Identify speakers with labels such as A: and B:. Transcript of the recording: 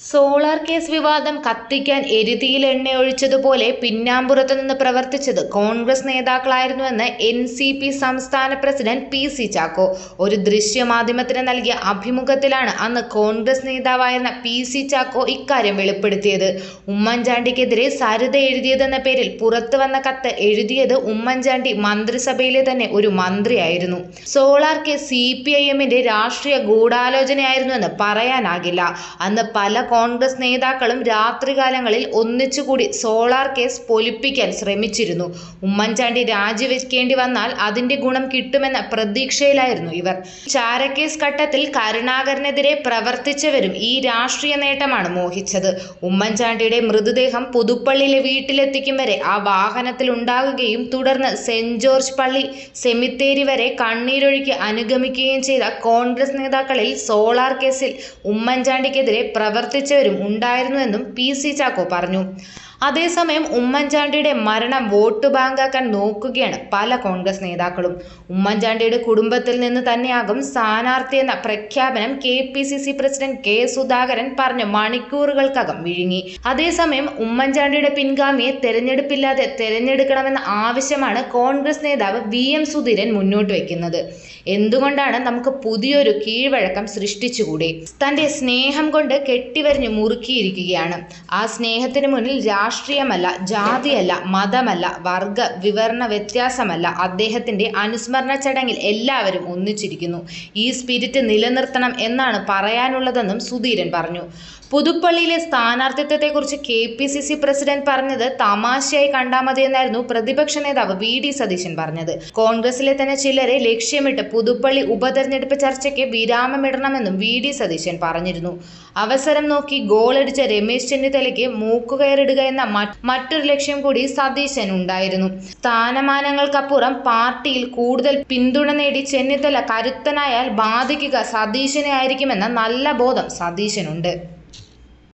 A: solar case വിവാദം കത്തിക്കാൻ എരുതിയിൽ എണ്ണയൊഴിച്ചതുപോലെ പിന്നാമ്പുറത്തു നിന്ന് പ്രവർത്തിച്ചത് കോൺഗ്രസ് നേതാക്കളായിരുന്നുവെന്ന് എൻ സി പി സംസ്ഥാന പ്രസിഡന്റ് പി സി ചാക്കോ ഒരു ദൃശ്യമാധ്യമത്തിന് നൽകിയ അഭിമുഖത്തിലാണ് അന്ന് കോൺഗ്രസ് നേതാവായിരുന്ന പി സി ചാക്കോ ഇക്കാര്യം വെളിപ്പെടുത്തിയത് ഉമ്മൻചാണ്ടിക്കെതിരെ സരിത എഴുതിയതെന്ന പേരിൽ പുറത്തു വന്ന കത്ത് എഴുതിയത് ഉമ്മൻചാണ്ടി മന്ത്രിസഭയിലെ തന്നെ ഒരു മന്ത്രിയായിരുന്നു solar case C P I എമ്മിന്റെ രാഷ്ട്രീയ ഗൂഢാലോചനയായിരുന്നുവെന്ന് പറയാനാകില്ല അന്ന് പല കോൺഗ്രസ് നേതാക്കളും രാത്രികാലങ്ങളിൽ ഒന്നിച്ചുകൂടി സോളാർ കേസ് പൊലിപ്പിക്കാൻ ശ്രമിച്ചിരുന്നു ഉമ്മൻചാണ്ടി രാജിവെക്കേണ്ടി വന്നാൽ അതിന്റെ ഗുണം കിട്ടുമെന്ന പ്രതീക്ഷയിലായിരുന്നു ഇവർ ചാരക്കേസ് ഘട്ടത്തിൽ കരുണാകരനെതിരെ പ്രവർത്തിച്ചവരും ഈ രാഷ്ട്രീയ നേട്ടമാണ് മോഹിച്ചത് ഉമ്മൻചാണ്ടിയുടെ മൃതദേഹം പുതുപ്പള്ളിയിലെ വീട്ടിലെത്തിക്കും വരെ ആ വാഹനത്തിൽ ഉണ്ടാകുകയും തുടർന്ന് സെന്റ് ജോർജ് പള്ളി സെമിത്തേരി വരെ കണ്ണീരൊഴുക്കി അനുഗമിക്കുകയും ചെയ്ത കോൺഗ്രസ് നേതാക്കളിൽ സോളാർ കേസിൽ ഉമ്മൻചാണ്ടിക്കെതിരെ പ്രവർത്തിച്ചവരും ഉണ്ടായിരുന്നുവെന്നും പി സി ചാക്കോ പറഞ്ഞു അതേസമയം ഉമ്മൻചാണ്ടിയുടെ മരണം വോട്ട് ബാങ്കാക്കാൻ നോക്കുകയാണ് പല കോൺഗ്രസ് നേതാക്കളും ഉമ്മൻചാണ്ടിയുടെ കുടുംബത്തിൽ നിന്ന് തന്നെയാകും സ്ഥാനാർത്ഥിയെന്ന പ്രഖ്യാപനം K P C C president K Sudhakaran പറഞ്ഞു മണിക്കൂറുകൾക്കകം വിഴുങ്ങി അതേസമയം ഉമ്മൻചാണ്ടിയുടെ പിൻഗാമിയെ തെരഞ്ഞെടുപ്പില്ലാതെ തെരഞ്ഞെടുക്കണമെന്ന ആവശ്യമാണ് കോൺഗ്രസ് നേതാവ് വി എം സുധീരൻ മുന്നോട്ട് വയ്ക്കുന്നത് എന്തുകൊണ്ടാണ് നമുക്ക് പുതിയൊരു കീഴ്വഴക്കം സൃഷ്ടിച്ചുകൂടെ തന്റെ സ്നേഹം കൊണ്ട് കെട്ടിവരിഞ്ഞ് മുറുക്കിയിരിക്കുകയാണ് ആ സ്നേഹത്തിന് മുന്നിൽ രാഷ്ട്രീയമല്ല ജാതിയല്ല മതമല്ല വർഗ വിവരണ വ്യത്യാസമല്ല അദ്ദേഹത്തിന്റെ അനുസ്മരണ ചടങ്ങിൽ എല്ലാവരും ഒന്നിച്ചിരിക്കുന്നു ഈ സ്പിരിറ്റ് നിലനിർത്തണം എന്നാണ് പറയാനുള്ളതെന്നും സുധീരൻ പറഞ്ഞു പുതുപ്പള്ളിയിലെ സ്ഥാനാർത്ഥിത്വത്തെക്കുറിച്ച് K P C C president പറഞ്ഞത് തമാശയായി കണ്ടാൽ മതിയെന്നായിരുന്നു പ്രതിപക്ഷ നേതാവ് വി ഡി സതീശൻ പറഞ്ഞത് കോൺഗ്രസിലെ തന്നെ ചിലരെ ലക്ഷ്യമിട്ട് പുതുപ്പള്ളി ഉപതെരഞ്ഞെടുപ്പ് ചർച്ചയ്ക്ക് വിരാമമിടണമെന്നും വി ഡി സതീശൻ പറഞ്ഞിരുന്നു അവസരം നോക്കി ഗോളടിച്ച രമേശ് ചെന്നിത്തലയ്ക്ക് മൂക്കുകയറിടുക എന്ന മറ്റൊരു ലക്ഷ്യം കൂടി സതീശൻ ഉണ്ടായിരുന്നു സ്ഥാനമാനങ്ങൾക്കപ്പുറം പാർട്ടിയിൽ കൂടുതൽ പിന്തുണ നേടി ചെന്നിത്തല കരുത്തനായാൽ ബാധിക്കുക സതീശനെ ആയിരിക്കുമെന്ന നല്ല ബോധം സതീശനുണ്ട്